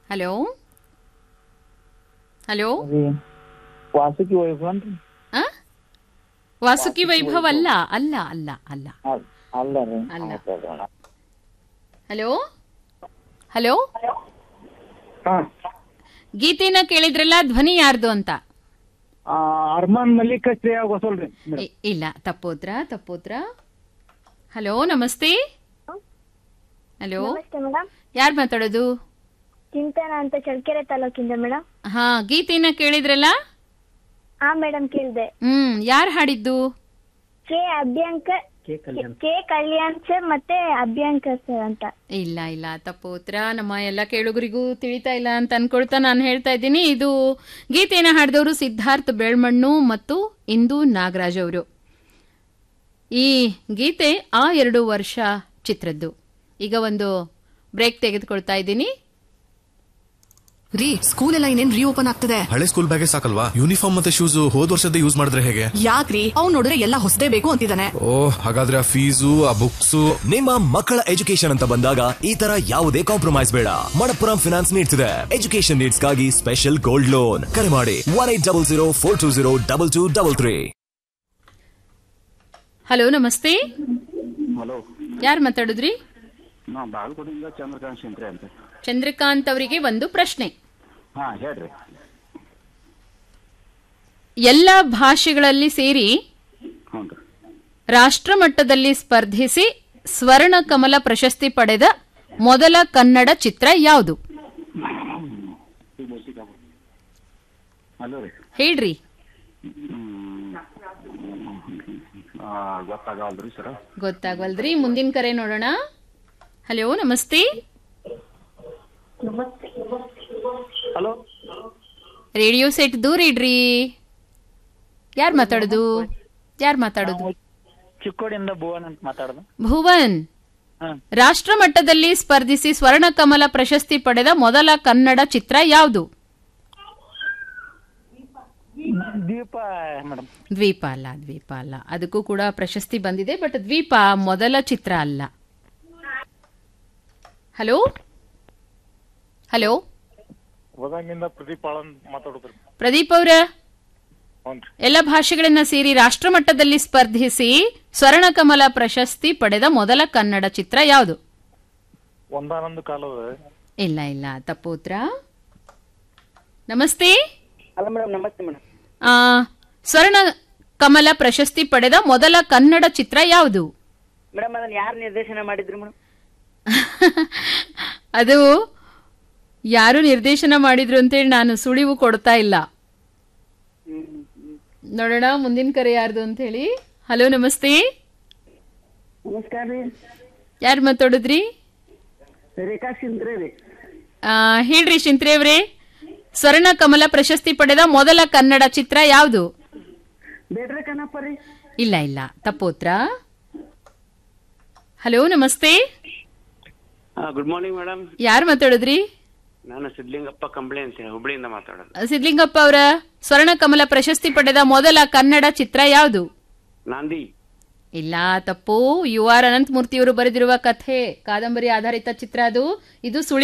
Hello hello ಅದೇ ವಾಸುಕಿ ವೈಭವ ಅಂತ ಆ? ವಾಸುಕಿ ವೈಭವ್ ಅಲ್ಲ ಅಲ್ಲ ಅಲ್ಲ ಅಲ್ಲ ಅಲ್- ಅಲ್ಲ ರೀ ಅಲ್ಲ. ಆಯ್ತು ಅದು ಅಣ್ಣ. ಹಲೋ ಹಲೋ ಹಾ ಗೀತೆನ ಕೇಳಿದ್ರಲ್ಲ ಧ್ವನಿ ಯಾರ್ದು ಅಂತ ಆ, ಅರ್ಮಾನ್ ಮಲ್ಲಿಕ ಶ್ರೇಯಾ ಘೋಷಾಲ್ ರೀ ಇ- ಇಲ್ಲ ತಪ್ಪೋತ್ರ ತಪ್ಪೋತ್ರ ಹಲೋ ನಮಸ್ತೆ ಹಲೋ ನಮಸ್ತೆ ಮೇಡಮ್ ಯಾರು ಮಾತಾಡೋದು ಚಿಂತನ ಅಂತ ಚಳ್ಳಕೆರೆ ತಾಲೂಕಿಂದ ಮೇಡಮ್ ಹಾ ಗೀತೆನ ಕೇಳಿದ್ರಲ್ಲ ಹಾ ಮೇಡಮ್ ಕೇಳಿದೆ ಹ್ಮ್ ಯಾರು ಹಾಡಿದ್ದು K Abhyankar K Kalyan sir ಮತ್ತೆ ಅಭ್ಯಂಕರ್ ಸರ್ ಅಂತ ಇಲ್ಲ ಇಲ್ಲ ತಪ್ಪೋತ್ರ ನಮ್ಮ ಎಲ್ಲ ಕೇಳುಗರಿಗೂ ತಿಳಿತಾ ಇಲ್ಲ ಅಂತ ಅನ್ಕೊಳ್ತಾ ನಾನು ಹೇಳ್ತಾ ಇದ್ದೀನಿ ಇದು ಗೀತೆಯನ್ನು ಹಾಡಿದವರು ಸಿದ್ಧಾರ್ಥ್ ಬೆಳ್ಮಣ್ಣು ಮತ್ತು ಇಂದು ನಾಗರಾಜ್ ಅವರು ಈ ಗೀತೆ ಆ ಎರಡು ವರ್ಷ ಚಿತ್ರದ್ದು ಈಗ ಒಂದು ಬ್ರೇಕ್ ತೆಗೆದುಕೊಳ್ತಾ ಇದ್ದೀನಿ ರೀ ಸ್ಕೂಲ್ ಎಲ್ಲ ಇನ್ನೇನ್ ರೀಓಪನ್ ಆಗ್ತದೆ ಹಳೆ ಸ್ಕೂಲ್ ಬ್ಯಾಗೇ ಸಾಕಲ್ವಾ ಯೂನಿಫಾರ್ಮ್ ಮತ್ತೆ ಶೂಸ್ ಹೋದ್ ವರ್ಷದ ಯೂಸ್ ಮಾಡಿದ್ರೆ ಹೇಗೆ ಯಾಕ್ರಿ ಅವ್ನ್ ನೋಡಿದ್ರೆ ಎಲ್ಲ ಹೊಸದೇ ಬೇಕು ಅಂತಿದ್ದಾನೆ ಓ ಹಾಗಾದ್ರೆ ಆ ಫೀಸು ಆ ಬುಕ್ಸು ನಿಮ್ಮ ಮಕ್ಕಳ ಎಜುಕೇಶನ್ ಅಂತ ಬಂದಾಗ ಈ ತರ ಯಾವುದೇ ಕಾಂಪ್ರಮೈಸ್ ಬೇಡ ಮಣಪ್ಪುರಂ ಫಿನಾನ್ಸ್ ನೀಡ್ತಿದೆ ಎಜುಕೇಶನ್ ನೀಡ್ಸ್ ಗಾಗಿ ಸ್ಪೆಷಲ್ ಗೋಲ್ಡ್ ಲೋನ್ ಕರೆ ಮಾಡಿ one eight double zero four two zero double two double three hello ನಮಸ್ತೆ ಹಲೋ ಯಾರು ಮಾತಾಡಿದ್ರಿ ನಾ ಬಾಗಲಕೋಟೆಯಿಂದ ಚಂದ್ರಕಾಂತ್ ಶಿಂತ್ರೆ ಅಂತ ಚಂದ್ರಕಾಂತ್ ಅವರಿಗೆ ಒಂದು ಪ್ರಶ್ನೆ ಹಾ ಹೇಳ್ರಿ ಎಲ್ಲ ಭಾಷೆಗಳಲ್ಲಿ ಸೇರಿ ಹ್ಞೂ ರೀ ರಾಷ್ಟ್ರ ಮಟ್ಟದಲ್ಲಿ ಸ್ಪರ್ಧಿಸಿ ಸ್ವರ್ಣ ಕಮಲ ಪ್ರಶಸ್ತಿ ಪಡೆದ ಮೊದಲ ಕನ್ನಡ ಚಿತ್ರ ಯಾವುದು ಹಲೋ ರೀ ಹೇಳ್ರಿ ಗೊತ್ತಾಗಲ್ರಿ ಸರ್ ಗೊತ್ತಾಗವಲ್ದ್ರಿ ಮುಂದಿನ ಕರೆ ನೋಡೋಣ ಹಲೋ ನಮಸ್ತೆ ಹಲೋ ರೇಡಿಯೋ ಸೆಟ್ ದೂರ ಇಡ್ರಿ ಯಾರು ಮಾತಾಡೋದು ಯಾರು ಮಾತಾಡೋದು ಚಿಕ್ಕೋಡಿಯಿಂದ ಭುವನ್ ಅಂತ ಮಾತಾಡೋದು ಭುವನ್ ಹಾ ರಾಷ್ಟ್ರ ಮಟ್ಟದಲ್ಲಿ ಸ್ಪರ್ಧಿಸಿ ಸ್ವರ್ಣ ಕಮಲ ಪ್ರಶಸ್ತಿ ಪಡೆದ ಮೊದಲ ಕನ್ನಡ ಚಿತ್ರ ಯಾವುದು ದೀಪ ಮೇಡಮ್ ದ್ವೀಪ ಅಲ್ಲ ದ್ವೀಪ ಅಲ್ಲ ಅದಕ್ಕೂ ಕೂಡ ಪ್ರಶಸ್ತಿ ಬಂದಿದೆ ಬಟ್ ದ್ವೀಪ ಮೊದಲ ಚಿತ್ರ ಅಲ್ಲ ಹಲೋ ಹಲೋ ಹೋದಂಗಿಂದ ಪ್ರದೀಪ್ ಆಳಂದ್ ಮಾತಾಡೋದ್ರಿ ಪ್ರದೀಪ್ ಅವರ ಹ್ಞೂ ರೀ ಎಲ್ಲ ಭಾಷೆಗಳನ್ನ ಸೇರಿ ರಾಷ್ಟ್ರ ಮಟ್ಟದಲ್ಲಿ ಸ್ಪರ್ಧಿಸಿ ಸ್ವರ್ಣ ಕಮಲ ಪ್ರಶಸ್ತಿ ಪಡೆದ ಮೊದಲ ಕನ್ನಡ ಚಿತ್ರ ಯಾವುದು ಒಂದಾನೊಂದು ಕಾಲದ ಇಲ್ಲ ಇಲ್ಲ ತಪ್ಪೋತ್ರ ನಮಸ್ತೆ ಹಲೋ ಮೇಡಮ್ ನಮಸ್ತೆ ಮೇಡಮ್ ಆ, ಸ್ವರ್ಣ ಕಮಲ ಪ್ರಶಸ್ತಿ ಪಡೆದ ಮೊದಲ ಕನ್ನಡ ಚಿತ್ರ ಯಾವುದು ಮೇಡಮ್ ಅದನ್ನ ಯಾರು ನಿರ್ದೇಶನ ಮಾಡಿದ್ರಿ ಮೇಡಮ್ ಅದು ಯಾರು ನಿರ್ದೇಶನ ಮಾಡಿದ್ರು ಅಂತೇಳಿ ನಾನು ಸುಳಿವು ಕೊಡ್ತಾ ಇಲ್ಲ ನೋಡೋಣ ಮುಂದಿನ ಕರೆ ಯಾರ್ದು ಅಂತ ಹೇಳಿ ಹಲೋ ನಮಸ್ತೆ ನಮಸ್ಕಾರ ರೀ ಯಾರು ಮಾತಾಡಿದ್ರಿ ರೇಖಾ ಸಿಂತ್ರೆ ರೀ ಆ, ಹೇಳ್ರಿ ಶಿಂತ್ರೆ ಅವ್ರೆ ಸ್ವರ್ಣ ಕಮಲ ಪ್ರಶಸ್ತಿ ಪಡೆದ ಮೊದಲ ಕನ್ನಡ ಚಿತ್ರ ಯಾವುದು ಬೇಡ್ರೆ ಕಣಪ್ಪ ರೀ ಇಲ್ಲ ಇಲ್ಲ ತಪ್ಪೋತ್ರ ಹಲೋ ನಮಸ್ತೆ ಗುಡ್ ಮಾರ್ನಿಂಗ್ ಮೇಡಮ್ ಯಾರು ಮಾತಾಡಿದ್ರಿ ನಾನು ಸಿದ್ಲಿಂಗಪ್ಪ ಕಂಬಳಿ ಅಂತ ಹೇಳಿ ಹುಬ್ಳಿಯಿಂದ ಮಾತಾಡೋದು ಸಿದ್ಲಿಂಗಪ್ಪ ಅವರ ಸ್ವರ್ಣ ಕಮಲ ಪ್ರಶಸ್ತಿ ಪಡೆದ ಮೊದಲ ಕನ್ನಡ ಚಿತ್ರ ಯಾವುದು ನಾಂದಿ ಇಲ್ಲ ತಪ್ಪು ಯು ಆರ್ ಅನಂತಮೂರ್ತಿಯವರು ಬರೆದಿರುವ ಕಥೆ ಕಾದಂಬರಿ ಆಧಾರಿತ ಚಿತ್ರ ಅದು ಇದು ಸುಳಿ